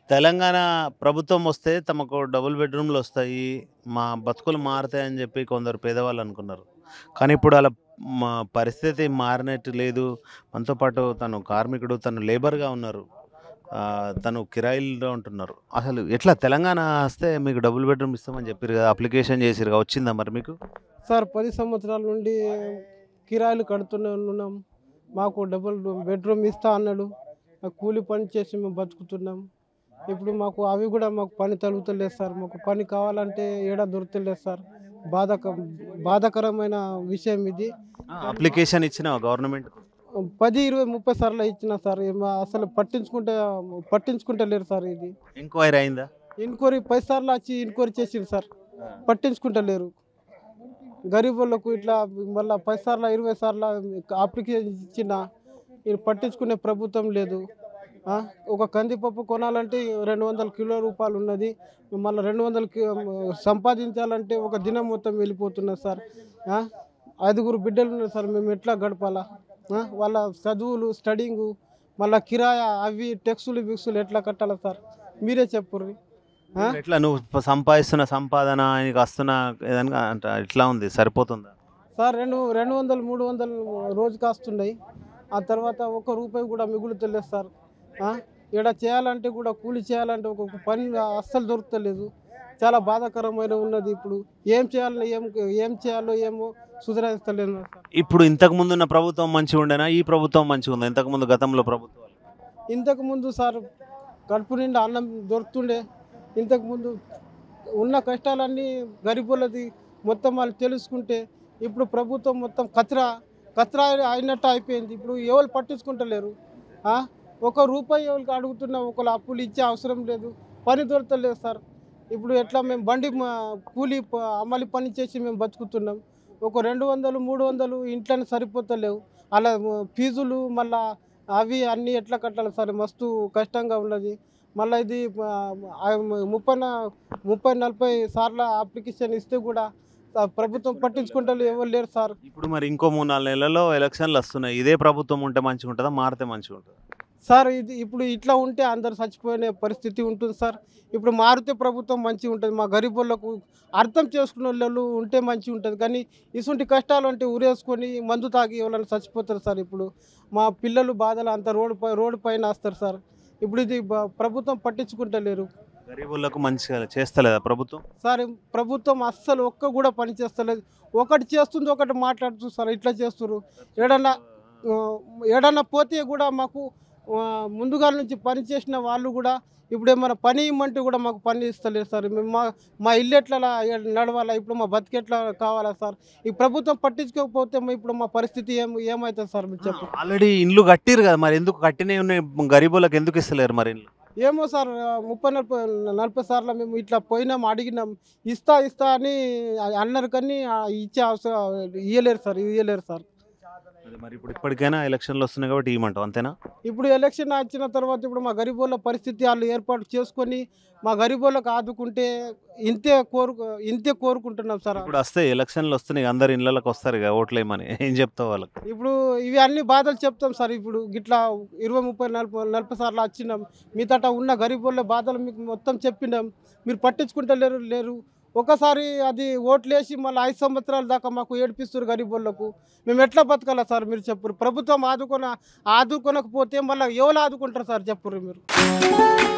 తెలంగాణ ప్రభుత్వం వస్తే తమకు డబుల్ బెడ్రూమ్లు వస్తాయి మా బతుకులు మారుతాయని చెప్పి కొందరు పేదవాళ్ళు అనుకున్నారు కానీ ఇప్పుడు అలా మా పరిస్థితి మారినట్టు లేదు మనతో పాటు తను కార్మికుడు తను లేబర్గా ఉన్నారు ఆ, తను కిరాయిల్లో ఉంటున్నారు అసలు ఎట్లా తెలంగాణ వస్తే మీకు డబుల్ బెడ్రూమ్ ఇస్తామని చెప్పారు కదా అప్లికేషన్ చేసిరు కదా వచ్చిందా మరి మీకు సార్ పది సంవత్సరాల నుండి కిరాయిలు కడుతూనే ఉన్నాం మాకు డబుల్ బెడ్రూమ్ ఇస్తా అన్నాడు ఆ కూలి పని చేసి మేము బతుకుతున్నాం ఇప్పుడు మాకు అవి కూడా మాకు పని తలుగుతలేదు సార్ మాకు పని కావాలంటే ఏడా దొరుకుతలేదు సార్ బాధక బాధాకరమైన విషయం ఇది అప్లికేషన్ ఇచ్చిన గవర్నమెంట్ పది ఇరవై ముప్పై సార్లు ఇచ్చిన సార్ ఏమ- అసలు పట్టించుకుంటే పట్టించుకుంటలేరు సార్ ఇది ఎంక్వైరీ అయిందా ఇన్క్వైరీ పది సార్లు వచ్చి ఇన్క్వైరీ చేసిరు సార్ పట్టించుకుంటలేరు గరీబ్ వాళ్ళకు ఇట్లా మళ్ళీ పది సార్లు ఇరవై సార్లు అప్లికేషన్ ఇచ్చిన ఇది పట్టించుకునే ప్రభుత్వం లేదు ఆ, ఒక కందిపప్పు కొనాలంటే రెండు వందల కిలో రూపాయలు ఉన్నది మళ్ళీ రెండు వందల కి- సంపాదించాలంటే ఒక దినం మొత్తం వెళ్ళిపోతున్నది సార్ ఆ, ఐదుగురు బిడ్డలు ఉన్నారు సార్ మేము ఎట్లా గడపాలా ఆ, వాళ్ళ చదువులు స్టడింగు మళ్ళీ కిరాయా అవి టెక్స్టులు బిక్సులు ఎట్లా కట్టాలా సార్ మీరే చెప్పుర్రి ఆ? ఎట్లా నువ్వు సంపాదిస్తున్న సంపాదన ఆయనకి వస్తున్న ఏదైనా అంట ఎట్లా ఉంది సరిపోతుందా సార్ రెండు రెండు వందలు మూడు వందలు రోజుకి వస్తున్నాయి ఆ తర్వాత ఒక్క రూపాయి కూడా మిగులుతలేదు సార్ ఆ? ఈడ చేయాలంటే కూడా కూలి చేయాలంటే ఒక పని అస్సలు దొరుకుతలేదు చాలా బాధాకరమైన ఉన్నది ఇప్పుడు ఏం చేయాలో ఏం ఏం చేయాలో ఏమో సుధరిస్తలేదు సార్ ఇప్పుడు ఇంతకు ముందు ఉన్న ప్రభుత్వం మంచిగా ఉండేనా ఈ ప్రభుత్వం మంచిగా ఉందా ఇంతకు ముందు గతంలో ప్రభుత్వాలు ఇంతకు ముందు సార్ కడుపు నిండా అన్నం దొరుకుతుండే ఇంతకు ముందు ఉన్న కష్టాలన్నీ గరీబులది మొత్తం వాళ్ళు తెలుసుకుంటే ఇప్పుడు ప్రభుత్వం మొత్తం కచరా కచరా అయినట్టు అయిపోయింది ఇప్పుడు ఎవరు పట్టించుకుంటలేరు ఆ? ఒక రూపాయి ఎవరికి అడుగుతున్నా ఒకళ్ళు అప్పులు ఇచ్చే అవసరం లేదు పని దొరకలేదు సార్ ఇప్పుడు ఎట్లా మేము బండి మా- కూలి ప- అమలు పని చేసి మేము బతుకుతున్నాం ఒక రెండు వందలు మూడు వందలు ఇంట్లోనే సరిపోతలేవు అలా ఫీజులు మళ్ళా అవి అన్నీ ఎట్లా కట్టాలి సార్ మస్తు కష్టంగా ఉన్నది మళ్ళీ ఇది ఆ, ఆ, ముప్పై నా- ముప్పై నలభై సార్ల అప్లికేషన్ ఇస్తే కూడా ఆ, ప్రభుత్వం పట్టించుకుంటారు ఎవరు లేరు సార్ ఇప్పుడు మరి ఇంకో మూడు నాలుగు నెలల్లో ఎలక్షన్లు వస్తున్నాయి ఇదే ప్రభుత్వం ఉంటే మంచిగా ఉంటుందా మారితే మంచిగా ఉంటుందా సార్ ఇది ఇప్పుడు ఇట్లా ఉంటే అందరు చచ్చిపోయిన పరిస్థితి ఉంటుంది సార్ ఇప్పుడు మారితే ప్రభుత్వం మంచిగా ఉంటుంది మా గరీబ్ వాళ్ళకు అర్థం చేసుకునే వాళ్ళు ఉంటే మంచిగా ఉంటుంది కానీ ఇటువంటి కష్టాలు అంటే ఉరేసుకొని మందు తాగి ఎవరైనా చచ్చిపోతారు సార్ ఇప్పుడు మా పిల్లలు బాధలు అంత రోడ్డు పై రోడ్డు పైన వస్తారు సార్ ఇప్పుడు ఇది బ- ప్రభుత్వం పట్టించుకుంటలేరు గరీబులకు మంచిగా చేస్తలేదా ప్రభుత్వం సార్ ప్రభుత్వం అస్సలు ఒక్క కూడా పని చేస్తలేదు ఒకటి చేస్తుంది ఒకటి మాట్లాడుతూ సార్ ఇట్లా చేస్తున్నారు ఏడన్నా ఆ, ఏడన్నా పోతే కూడా మాకు ఆ, ముందుగా నుంచి పని చేసిన వాళ్ళు కూడా ఇప్పుడు ఏమైనా పని ఇమ్మంటే కూడా మాకు పని ఇస్తలేదు సార్ మేము మా మా ఇల్లు ఎట్లా నడవాలా ఇప్పుడు మా బతికెట్లా కావాలా సార్ ఈ ప్రభుత్వం పట్టించుకోకపోతే మా- ఇప్పుడు మా పరిస్థితి ఏం ఏమవుతుంది సార్ మీరు చెప్పండి ఆల్రెడీ ఇండ్లు కట్టిరు కదా మరి ఎందుకు కట్టినవి ఉన్నాయి గరీబులకు ఎందుకు ఇస్తలేరు మరి ఇండ్లు ఏమో సార్ ఆ, ముప్పై నలభై నలభై సార్లు మేము ఇట్లా పోయినాం అడిగినాం ఇస్తా ఇస్తా అని అన్నారు కానీ ఆ, ఇచ్చే అవసరం ఇయ్యలేరు సార్ ఇయ్యలేరు సార్ అది మరి ఇప్పుడు ఇప్పటికైనా ఎలక్షన్లు వస్తున్నాయి కాబట్టి ఇవ్వమంటావు అంతేనా ఇప్పుడు ఎలక్షన్ వచ్చిన తర్వాత ఇప్పుడు మా గరీబోళ్ళ పరిస్థితి వాళ్ళు ఏర్పాటు చేసుకొని మా గరీబోళ్ళకు ఆదుకుంటే ఇంతే కోరు ఇంతే కోరుకుంటున్నాం సార్ ఇప్పుడు వస్తే ఎలక్షన్లు వస్తున్నాయి అందరు ఇళ్ళకి వస్తారు కదా ఓట్లు వేయమని ఏం చెప్తావు వాళ్ళకి ఇప్పుడు ఇవి అన్ని బాధలు చెప్తాం సార్ ఇప్పుడు గిట్లా ఇరవై ముప్పై నలభై నలభై సార్లు వచ్చినాం మీతట ఉన్న గరీబోళ్ళ బాధలు మీకు మొత్తం చెప్పినాం మీరు పట్టించుకుంటలేరు లేరు ఒకసారి అది ఓట్లేసి మళ్ళీ ఐదు సంవత్సరాల దాకా మాకు ఏడిపిస్తారు గరీబోళ్ళకు మేము ఎట్లా బతకాలా సార్ మీరు చెప్పరు ప్రభుత్వం ఆదుకొన ఆదుకొనకపోతే మళ్ళీ ఎవరు ఆదుకుంటారు సార్ చెప్పుర్రు మీరు